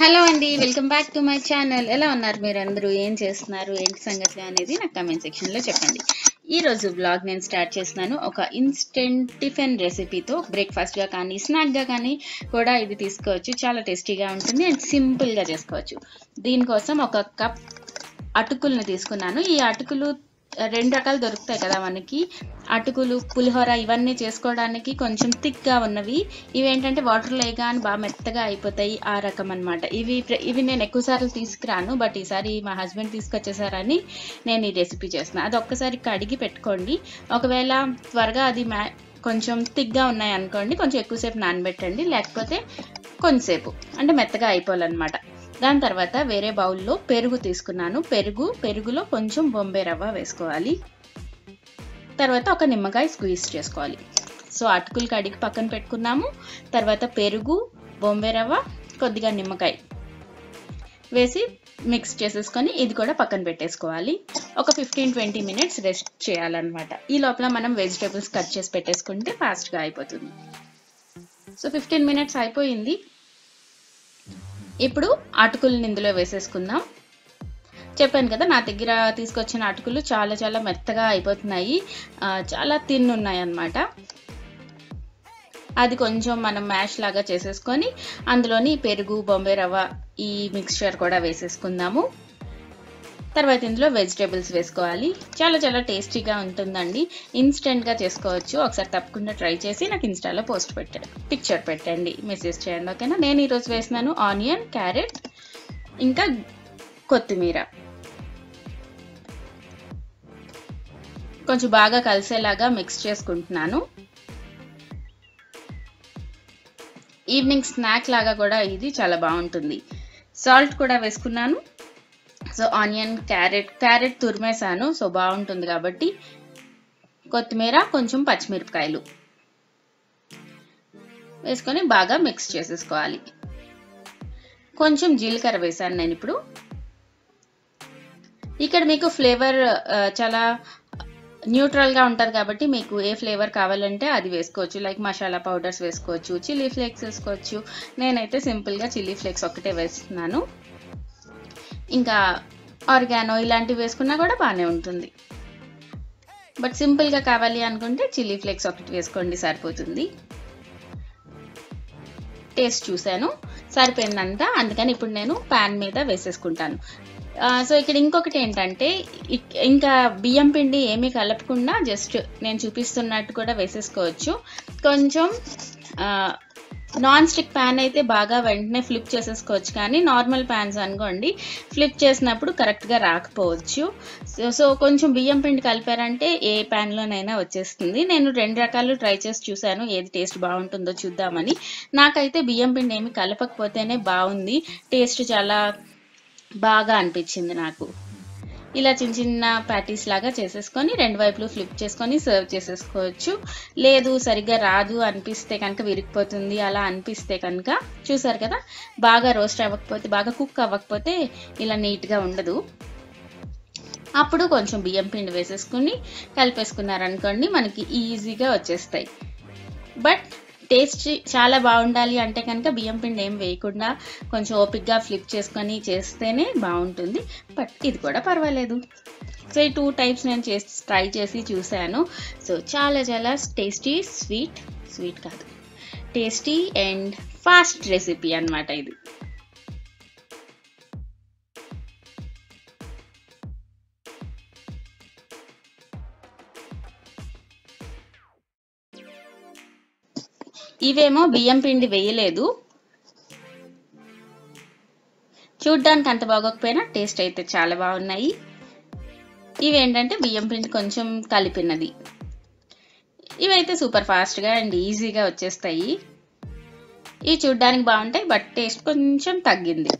hello అండి welcome back to my channel ఎలా ఉన్నారు మీరు అందరూ ఏం చేస్తున్నారు ఏంటి సంగతులు అనేది నాకు కమెంట్ సెక్షన్లో చెప్పండి ఈ రోజు బ్లాగ్ నేను స్టార్ట్ చేస్తున్నాను ఒక ఇన్స్టెంట్ టిఫిన్ రెసిపీతో బ్రేక్ఫాస్ట్గా కానీ స్నాక్గా కానీ కూడా ఇది తీసుకోవచ్చు చాలా టేస్టీగా ఉంటుంది అండ్ సింపుల్గా చేసుకోవచ్చు దీనికోసం ఒక కప్ అటుకులను తీసుకున్నాను ఈ అటుకులు రెండు రకాలు దొరుకుతాయి కదా మనకి అటుకులు పులిహోర ఇవన్నీ చేసుకోవడానికి కొంచెం థిక్గా ఉన్నవి ఇవి ఏంటంటే వాటర్ లేగానే బాగా మెత్తగా అయిపోతాయి ఆ రకం అన్నమాట ఇవి ప్ర- ఇవి నేను ఎక్కువ సార్లు తీసుకురాను బట్ ఈసారి మా హస్బెండ్ తీసుకొచ్చేసారని నేను ఈ రెసిపీ చేస్తున్నాను అది ఒక్కసారి కడిగి పెట్టుకోండి ఒకవేళ త్వరగా అది మ్యా కొంచెం థిక్గా ఉన్నాయి అనుకోండి కొంచెం ఎక్కువసేపు నానబెట్టండి లేకపోతే కొంచెంసేపు అంటే మెత్తగా అయిపోవాలన్నమాట దాని తర్వాత వేరే బౌల్లో పెరుగు తీసుకున్నాను పెరుగు పెరుగులో కొంచెం బొంబే రవ్వ వేసుకోవాలి తర్వాత ఒక నిమ్మకాయ స్క్వీజ్ చేసుకోవాలి సో అటుకులు కడిగి పక్కన పెట్టుకున్నాము తర్వాత పెరుగు బొంబే రవ్వ కొద్దిగా నిమ్మకాయ వేసి మిక్స్ చేసేసుకొని ఇది కూడా పక్కన పెట్టేసుకోవాలి ఒక ఫిఫ్టీన్ ట్వంటీ మినిట్స్ రెస్ట్ చేయాలన్నమాట ఈ లోపల మనం వెజిటేబుల్స్ కట్ చేసి పెట్టేసుకుంటే ఫాస్ట్గా అయిపోతుంది సో ఫిఫ్టీన్ మినిట్స్ అయిపోయింది ఇప్పుడు అటుకులను ఇందులో వేసేసుకుందాం చెప్పాను కదా నా దగ్గర తీసుకొచ్చిన అటుకులు చాలా చాలా మెత్తగా అయిపోతున్నాయి ఆ, చాలా తిన్ ఉన్నాయి అన్నమాట అది కొంచెం మనం మ్యాష్ లాగా చేసేసుకొని అందులోని పెరుగు బొంబే రవ్వ ఈ మిక్స్చర్ కూడా వేసేసుకుందాము తర్వాత ఇందులో వెజిటేబుల్స్ వేసుకోవాలి చాలా చాలా టేస్టీగా ఉంటుందండి ఇన్స్టెంట్గా చేసుకోవచ్చు ఒకసారి తప్పకుండా ట్రై చేసి నాకు ఇన్స్టాలో పోస్ట్ పెట్టండి పిక్చర్ పెట్టండి మెసేజ్ చేయండి ఓకేనా నేను ఈరోజు వేసినాను ఆనియన్ క్యారెట్ ఇంకా కొత్తిమీర కొంచెం బాగా కలిసేలాగా మిక్స్ చేసుకుంటున్నాను ఈవినింగ్ స్నాక్ లాగా కూడా ఇది చాలా బాగుంటుంది సాల్ట్ కూడా వేసుకున్నాను సో ఆనియన్ క్యారెట్ క్యారెట్ తురిమేసాను సో బాగుంటుంది కాబట్టి కొత్తిమీర కొంచెం పచ్చిమిరపకాయలు వేసుకొని బాగా మిక్స్ చేసేసుకోవాలి కొంచెం జీలకర్ర వేసాను నేను ఇప్పుడు ఇక్కడ మీకు ఫ్లేవర్ చాలా న్యూట్రల్గా ఉంటుంది కాబట్టి మీకు ఏ ఫ్లేవర్ కావాలంటే అది వేసుకోవచ్చు లైక్ మసాలా పౌడర్స్ వేసుకోవచ్చు చిల్లీ ఫ్లేక్స్ వేసుకోవచ్చు నేనైతే సింపుల్గా చిల్లీ ఫ్లేక్స్ ఒకటే వేస్తున్నాను ఇంకా ఆర్గానో ఇలాంటివి వేసుకున్నా కూడా బాగానే ఉంటుంది బట్ సింపుల్గా కావాలి అనుకుంటే చిల్లీ ఫ్లేక్స్ ఒకటి వేసుకోండి సరిపోతుంది టేస్ట్ చూశాను సరిపోయిందంతా అందుకని ఇప్పుడు నేను ప్యాన్ మీద వేసేసుకుంటాను ఆ, సో ఇక్కడ ఇంకొకటి ఏంటంటే ఇక్- ఇంకా బియ్యం పిండి ఏమీ కలపకుండా జస్ట్ నేను చూపిస్తున్నట్టు కూడా వేసేసుకోవచ్చు కొంచెం ఆ, నాన్ స్టిక్ ప్యాన్ అయితే బాగా వెంటనే ఫ్లిప్ చేసేసుకోవచ్చు కానీ నార్మల్ ప్యాన్స్ అనుకోండి ఫ్లిప్ చేసినప్పుడు కరెక్ట్గా రాకపోవచ్చు సో సో కొంచెం బియ్యం పిండి కలిపారంటే ఏ ప్యాన్లోనైనా వచ్చేస్తుంది నేను రెండు రకాలు ట్రై చేసి చూశాను ఏది టేస్ట్ బాగుంటుందో చూద్దామని నాకైతే బియ్యం పిండి ఏమి కలపకపోతేనే బాగుంది టేస్ట్ చాలా బాగా అనిపించింది నాకు ఇలా చిన్న చిన్న ప్యాటీస్ లాగా చేసేసుకొని రెండు వైపులు ఫ్లిప్ చేసుకొని సర్వ్ చేసేసుకోవచ్చు లేదు సరిగ్గా రాదు అనిపిస్తే కనుక విరిగిపోతుంది అలా అనిపిస్తే కనుక చూసారు కదా బాగా రోస్ట్ అవ్వకపోతే బాగా కుక్ అవ్వకపోతే ఇలా నీట్గా ఉండదు అప్పుడు కొంచెం బియ్యం పిండి వేసేసుకుని కలిపేసుకున్నారనుకోండి మనకి ఈజీగా వచ్చేస్తాయి బట్ టేస్ట్ చాలా బాగుండాలి అంటే కనుక బియ్యం పిండి ఏం వేయకుండా కొంచెం ఓపిక్గా ఫ్లిప్ చేసుకొని చేస్తేనే బాగుంటుంది బట్ ఇది కూడా పర్వాలేదు సో ఈ టూ టైప్స్ నేను చేసి ట్రై చేసి చూశాను సో చాలా చాలా టేస్టీ స్వీట్ స్వీట్ కాదు టేస్టీ అండ్ ఫాస్ట్ రెసిపీ అన్నమాట ఇది ఇవేమో బియ్యం పిండి వేయలేదు చూడ్డానికి అంత బాగోకపోయినా టేస్ట్ అయితే చాలా బాగున్నాయి ఇవి ఏంటంటే బియ్యం పిండి కొంచెం కలిపినది ఇవైతే సూపర్ ఫాస్ట్గా అండ్ ఈజీగా వచ్చేస్తాయి ఇవి చూడ్డానికి బాగుంటాయి బట్ టేస్ట్ కొంచెం తగ్గింది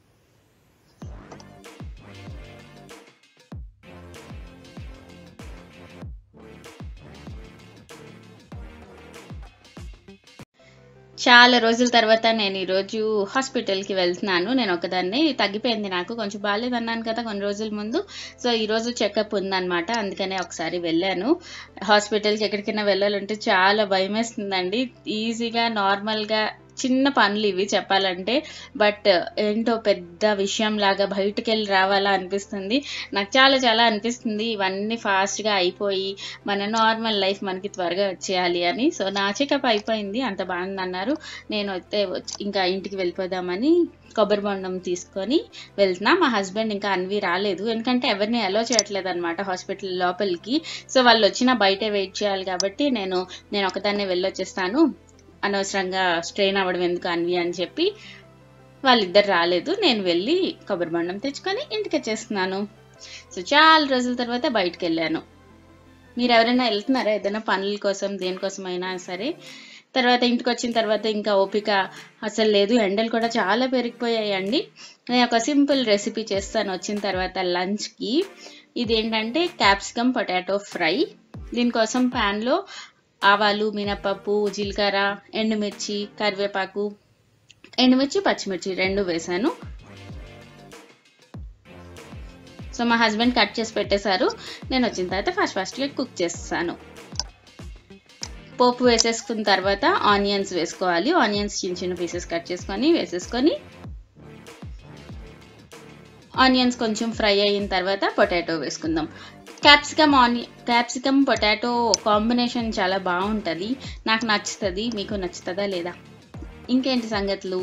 చాలా రోజుల తర్వాత నేను ఈరోజు హాస్పిటల్కి వెళ్తున్నాను నేను ఒకదాన్ని తగ్గిపోయింది నాకు కొంచెం బాగాలేదు అన్నాను కదా కొన్ని రోజుల ముందు సో ఈరోజు చెకప్ ఉందన్నమాట అందుకనే ఒకసారి వెళ్ళాను హాస్పిటల్కి ఎక్కడికైనా వెళ్ళాలంటే చాలా భయం వేస్తుందండి ఈజీగా నార్మల్గా చిన్న పనులు ఇవి చెప్పాలంటే బట్ ఏంటో పెద్ద విషయం లాగా బయటకు వెళ్ళి రావాలా అనిపిస్తుంది నాకు చాలా చాలా అనిపిస్తుంది ఇవన్నీ ఫాస్ట్గా అయిపోయి మన నార్మల్ లైఫ్ మనకి త్వరగా వచ్చేయాలి అని సో నా చెకప్ అయిపోయింది అంత బాగుంది అన్నారు నేను అయితే వచ్చి- ఇంకా ఇంటికి వెళ్ళిపోదామని కొబ్బరి బొండం తీసుకొని వెళ్తున్నా మా హస్బెండ్ ఇంకా అన్వి రాలేదు ఎందుకంటే ఎవరిని అలో చేయట్లేదు అనమాట హాస్పిటల్ లోపలికి సో వాళ్ళు వచ్చినా బయటే వెయిట్ చేయాలి కాబట్టి నేను నేను ఒకదాన్నే వెళ్ళొచ్చేస్తాను అనవసరంగా స్ట్రెయిన్ అవ్వడం ఎందుకు అన్వి అని చెప్పి వాళ్ళిద్దరు రాలేదు నేను వెళ్ళి కొబ్బరి బొండం తెచ్చుకొని ఇంటికి వచ్చేస్తున్నాను సో చాలా రోజుల తర్వాత బయటకు వెళ్ళాను మీరు ఎవరైనా వెళ్తున్నారా ఏదైనా పనుల కోసం దేనికోసం అయినా సరే తర్వాత ఇంటికి వచ్చిన తర్వాత ఇంకా ఓపిక అసలు లేదు ఎండలు కూడా చాలా పెరిగిపోయాయండి నేను ఒక సింపుల్ రెసిపీ చేస్తాను వచ్చిన తర్వాత లంచ్కి ఇది ఏంటంటే క్యాప్సికమ్ పొటాటో ఫ్రై దీనికోసం ప్యాన్లో ఆవాలు మినపప్పు జీలకర్ర ఎండుమిర్చి కరివేపాకు ఎండుమిర్చి పచ్చిమిర్చి రెండు వేసాను సో మా హస్బెండ్ కట్ చేసి పెట్టేశారు నేను వచ్చిన తర్వాత ఫాస్ట్ ఫాస్ట్గా కుక్ చేస్తాను పోపు వేసేసుకున్న తర్వాత ఆనియన్స్ వేసుకోవాలి ఆనియన్స్ చిన్న చిన్న పీసెస్ కట్ చేసుకొని వేసేసుకొని ఆనియన్స్ కొంచెం ఫ్రై అయిన తర్వాత పొటాటో వేసుకుందాం క్యాప్సికమ్ ఆని క్యాప్సికమ్ పొటాటో కాంబినేషన్ చాలా బాగుంటుంది నాకు నచ్చుతుంది మీకు నచ్చుతుందా లేదా ఇంకేంటి సంగతులు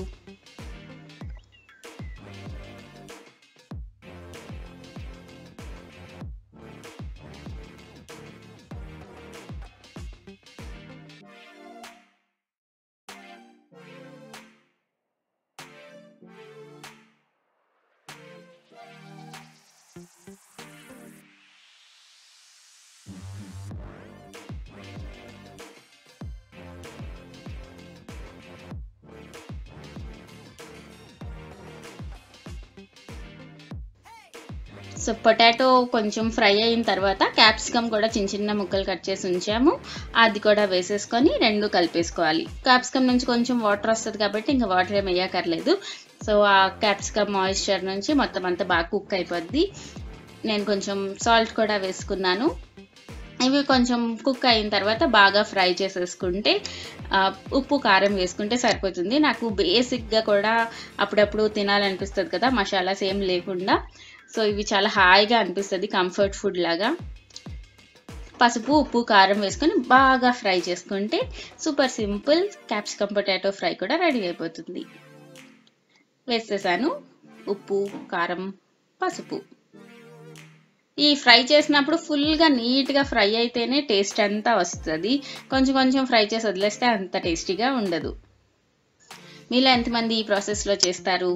సో పొటాటో కొంచెం ఫ్రై అయిన తర్వాత క్యాప్సికమ్ కూడా చిన్న చిన్న ముక్కలు కట్ చేసి ఉంచాము అది కూడా వేసేసుకొని రెండు కలిపేసుకోవాలి క్యాప్సికమ్ నుంచి కొంచెం వాటర్ వస్తుంది కాబట్టి ఇంకా వాటర్ ఏమి వేయక్కర్లేదు సో ఆ క్యాప్సికమ్ మాయిశ్చర్ నుంచి మొత్తం అంతా బాగా కుక్ అయిపోద్ది నేను కొంచెం సాల్ట్ కూడా వేసుకున్నాను ఇవి కొంచెం కుక్ అయిన తర్వాత బాగా ఫ్రై చేసేసుకుంటే ఆ, ఉప్పు కారం వేసుకుంటే సరిపోతుంది నాకు బేసిక్గా కూడా అప్పుడప్పుడు తినాలనిపిస్తుంది కదా మసాలాస్ ఏం లేకుండా సో ఇవి చాలా హాయిగా అనిపిస్తుంది కంఫర్ట్ ఫుడ్ లాగా పసుపు ఉప్పు కారం వేసుకొని బాగా ఫ్రై చేసుకుంటే super simple capsicum potato fry కూడా రెడీ అయిపోతుంది వేసేసాను ఉప్పు కారం పసుపు ఈ ఫ్రై చేసినప్పుడు ఫుల్గా నీట్గా ఫ్రై అయితేనే టేస్ట్ అంతా వస్తుంది కొంచెం కొంచెం ఫ్రై చేసి వదిలేస్తే అంత టేస్టీగా ఉండదు మీలో ఎంతమంది ఈ ప్రాసెస్లో చేస్తారు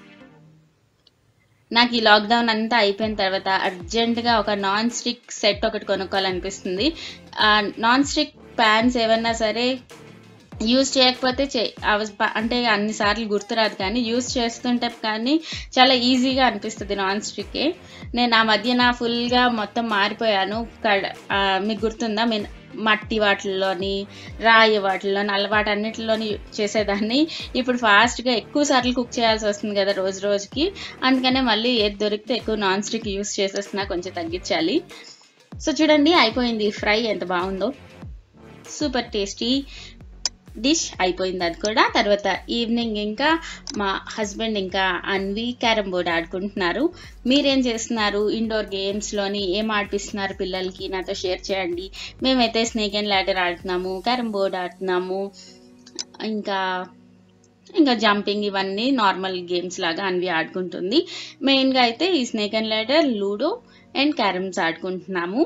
నాకు ఈ లాక్డౌన్ అంతా అయిపోయిన తర్వాత అర్జెంటుగా ఒక నాన్ స్టిక్ సెట్ ఒకటి కొనుక్కోవాలనిపిస్తుంది ఆ నాన్ స్టిక్ ప్యాన్స్ ఏమన్నా సరే యూజ్ చేయకపోతే చే అవ- ప- అంటే అన్నిసార్లు గుర్తురాదు కానీ యూజ్ చేస్తుంటే కానీ చాలా ఈజీగా అనిపిస్తుంది నాన్ స్టిక్కే నేను ఆ మధ్యన ఫుల్గా మొత్తం మారిపోయాను కడ ఆ, మీకు గుర్తుందా మీ మట్టి వాటిల్లోని రాయి వాటిల్లో నల్ల వాటి అన్నిటిలోని చేసేదాన్ని ఇప్పుడు ఫాస్ట్గా ఎక్కువ సార్లు కుక్ చేయాల్సి వస్తుంది కదా రోజు రోజుకి అందుకనే మళ్ళీ ఏది దొరికితే ఎక్కువ నాన్ స్టిక్ యూస్ చేసేస్తున్నా కొంచెం తగ్గించాలి సో చూడండి అయిపోయింది ఫ్రై ఎంత బాగుందో సూపర్ టేస్టీ డిష్ అయిపోయింది అది కూడా తర్వాత ఈవినింగ్ ఇంకా మా హస్బెండ్ ఇంకా అన్వి క్యారమ్ బోర్డ్ ఆడుకుంటున్నారు మీరేం చేస్తున్నారు ఇండోర్ గేమ్స్లోని ఏం ఆడిపిస్తున్నారు పిల్లలకి నాతో షేర్ చేయండి మేమైతే స్నేక్ అండ్ ల్యాడర్ ఆడుతున్నాము క్యారమ్ బోర్డ్ ఆడుతున్నాము ఇంకా ఇంకా జంపింగ్ ఇవన్నీ నార్మల్ గేమ్స్ లాగా అన్వి ఆడుకుంటుంది మెయిన్గా అయితే ఈ snake and ladder ludo and carroms ఆడుకుంటున్నాము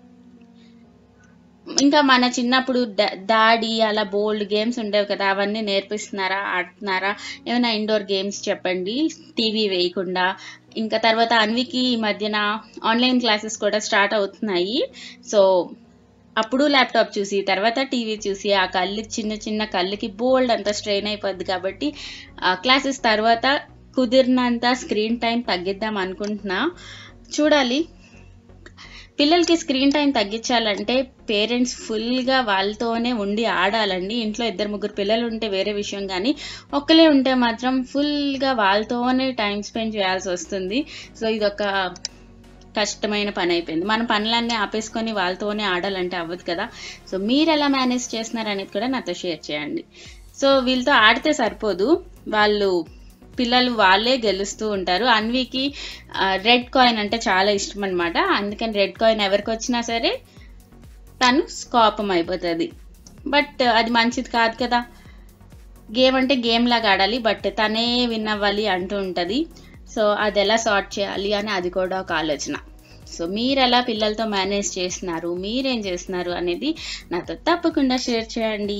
ఇంకా మన చిన్నప్పుడు ద- దాడి అలా బోల్డ్ గేమ్స్ ఉండేవి కదా అవన్నీ నేర్పిస్తున్నారా ఆడుతున్నారా ఏమైనా ఇండోర్ గేమ్స్ చెప్పండి టీవీ వేయకుండా ఇంకా తర్వాత అన్వికి ఈ మధ్యన ఆన్లైన్ క్లాసెస్ కూడా స్టార్ట్ అవుతున్నాయి సో అప్పుడు ల్యాప్టాప్ చూసి తర్వాత టీవీ చూసి ఆ కళ్ళు చిన్న చిన్న కళ్ళకి బోల్డ్ అంత స్ట్రెయిన్ అయిపోద్ది కాబట్టి ఆ క్లాసెస్ తర్వాత కుదిరినంత స్క్రీన్ టైం తగ్గిద్దాం అనుకుంటున్నా చూడాలి పిల్లలకి స్క్రీన్ టైం తగ్గించాలంటే పేరెంట్స్ ఫుల్గా వాళ్ళతోనే ఉండి ఆడాలండి ఇంట్లో ఇద్దరు ముగ్గురు పిల్లలు ఉంటే వేరే విషయం కానీ ఒక్కలే ఉంటే మాత్రం ఫుల్గా వాళ్ళతోనే టైం స్పెండ్ చేయాల్సి వస్తుంది సో ఇదొక కష్టమైన పని అయిపోయింది మన పనులన్నీ ఆపేసుకొని వాళ్ళతోనే ఆడాలంటే అవ్వదు కదా సో మీరు ఎలా మేనేజ్ చేస్తున్నారు అనేది కూడా నాతో షేర్ చేయండి సో వీళ్ళతో ఆడితే సరిపోదు వాళ్ళు పిల్లలు వాళ్ళే గెలుస్తూ ఉంటారు అన్వికి రెడ్ కాయిన్ అంటే చాలా ఇష్టం అనమాట అందుకని రెడ్ కాయిన్ ఎవరికి వచ్చినా సరే తను స్కాపం అయిపోతుంది బట్ అది మంచిది కాదు కదా గేమ్ అంటే గేమ్ లాగా ఆడాలి బట్ తనే విన్ అవ్వాలి అంటూ ఉంటుంది సో అది ఎలా సార్ట్ చేయాలి అని అది కూడా ఒక ఆలోచన సో మీరు ఎలా పిల్లలతో మేనేజ్ చేస్తున్నారు మీరేం చేస్తున్నారు అనేది నాతో తప్పకుండా షేర్ చేయండి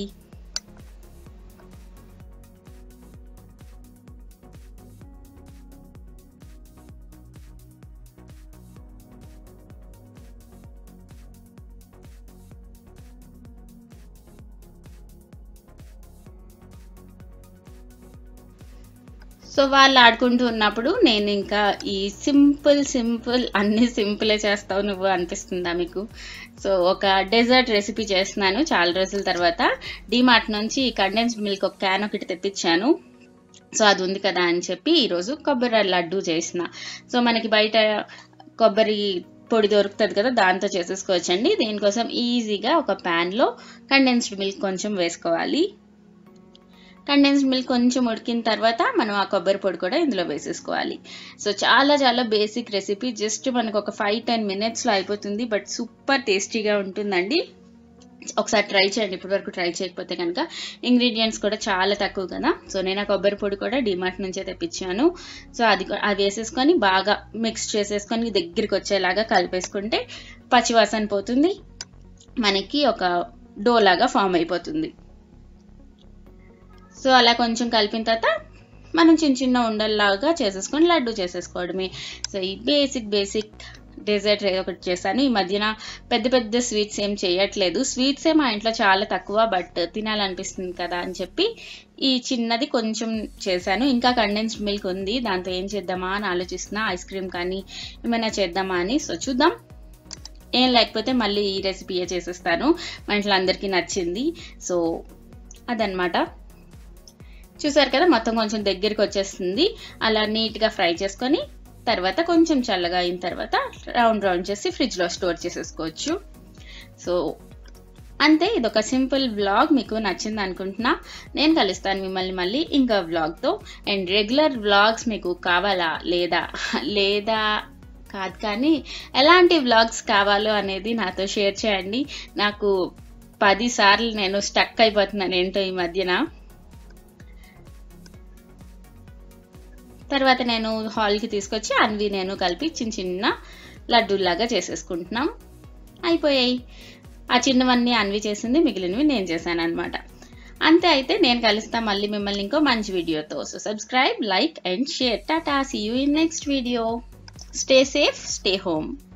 సో వాళ్ళు ఆడుకుంటూ ఉన్నప్పుడు నేను ఇంకా ఈ సింపుల్ సింపుల్ అన్ని సింపులే చేస్తావు నువ్వు అనిపిస్తుందా మీకు సో ఒక డెజర్ట్ రెసిపీ చేస్తున్నాను చాలా రోజుల తర్వాత డిమార్ట్ నుంచి కండెన్స్డ్ మిల్క్ ఒక క్యాన్ ఒకటి తెప్పించాను సో అది ఉంది కదా అని చెప్పి ఈరోజు కొబ్బరి లడ్డు చేసిన సో మనకి బయట కొబ్బరి పొడి దొరుకుతుంది కదా దాంతో చేసేసుకోవచ్చండి దీనికోసం ఈజీగా ఒక ప్యాన్లో కండెన్స్డ్ మిల్క్ కొంచెం వేసుకోవాలి కండెన్స్డ్ మిల్క్ కొంచెం ఉడికిన తర్వాత మనం ఆ కొబ్బరి పొడి కూడా ఇందులో వేసేసుకోవాలి సో చాలా చాలా బేసిక్ రెసిపీ జస్ట్ మనకు ఒక ఫైవ్ టెన్ మినిట్స్లో అయిపోతుంది బట్ సూపర్ టేస్టీగా ఉంటుందండి ఒకసారి ట్రై చేయండి ఇప్పటి వరకు ట్రై చేయకపోతే కనుక ఇంగ్రీడియంట్స్ కూడా చాలా తక్కువ కదా సో నేను ఆ కొబ్బరి పొడి కూడా డిమార్ట్ నుంచే తెప్పించాను సో అది అది వేసేసుకొని బాగా మిక్స్ చేసేసుకొని దగ్గరికి వచ్చేలాగా కలిపేసుకుంటే పచ్చివాసన పోతుంది మనకి ఒక డో లాగా ఫామ్ అయిపోతుంది సో అలా కొంచెం కలిపిన తర్వాత మనం చిన్న చిన్న ఉండల్లాగా చేసేసుకొని లడ్డు చేసేసుకోవడమే సో ఈ బేసిక్ బేసిక్ డెజర్ట్ ఒకటి చేశాను ఈ మధ్యన పెద్ద పెద్ద స్వీట్స్ ఏం చేయట్లేదు స్వీట్స్ ఏ మా ఇంట్లో చాలా తక్కువ బట్ తినాలనిపిస్తుంది కదా అని చెప్పి ఈ చిన్నది కొంచెం చేశాను ఇంకా కండెన్స్డ్ మిల్క్ ఉంది దాంతో ఏం చేద్దామా అని ఆలోచిస్తున్నా ఐస్ క్రీమ్ కానీ ఏమైనా చేద్దామా అని సో చూద్దాం ఏం లేకపోతే మళ్ళీ ఈ రెసిపీయే చేసేస్తాను మా ఇంట్లో అందరికీ నచ్చింది సో అదనమాట చూసారు కదా మొత్తం కొంచెం దగ్గరికి వచ్చేస్తుంది అలా నీట్గా ఫ్రై చేసుకొని తర్వాత కొంచెం చల్లగా అయిన తర్వాత రౌండ్ రౌండ్ చేసి ఫ్రిడ్జ్లో స్టోర్ చేసేసుకోవచ్చు సో అంతే ఇది ఒక సింపుల్ వ్లాగ్ మీకు నచ్చింది అనుకుంటున్నా నేను కలుస్తాను మిమ్మల్ని మళ్ళీ ఇంకా వ్లాగ్తో అండ్ రెగ్యులర్ వ్లాగ్స్ మీకు కావాలా లేదా లేదా కాదు కానీ ఎలాంటి వ్లాగ్స్ కావాలో అనేది నాతో షేర్ చేయండి నాకు పది సార్లు నేను స్టక్ అయిపోతున్నాను ఏంటో ఈ మధ్యన తర్వాత నేను హాల్కి తీసుకొచ్చి అన్వి నేను కలిపి చిన్న చిన్న లడ్డూలాగా చేసేసుకుంటున్నాం అయిపోయాయి ఆ చిన్నవన్నీ అన్వి చేసింది మిగిలినవి నేను చేశాను అనమాట అంతే అయితే నేను కలుస్తా మళ్ళీ మిమ్మల్ని ఇంకో మంచి వీడియోతో so subscribe like and share tata see you in next video stay safe stay home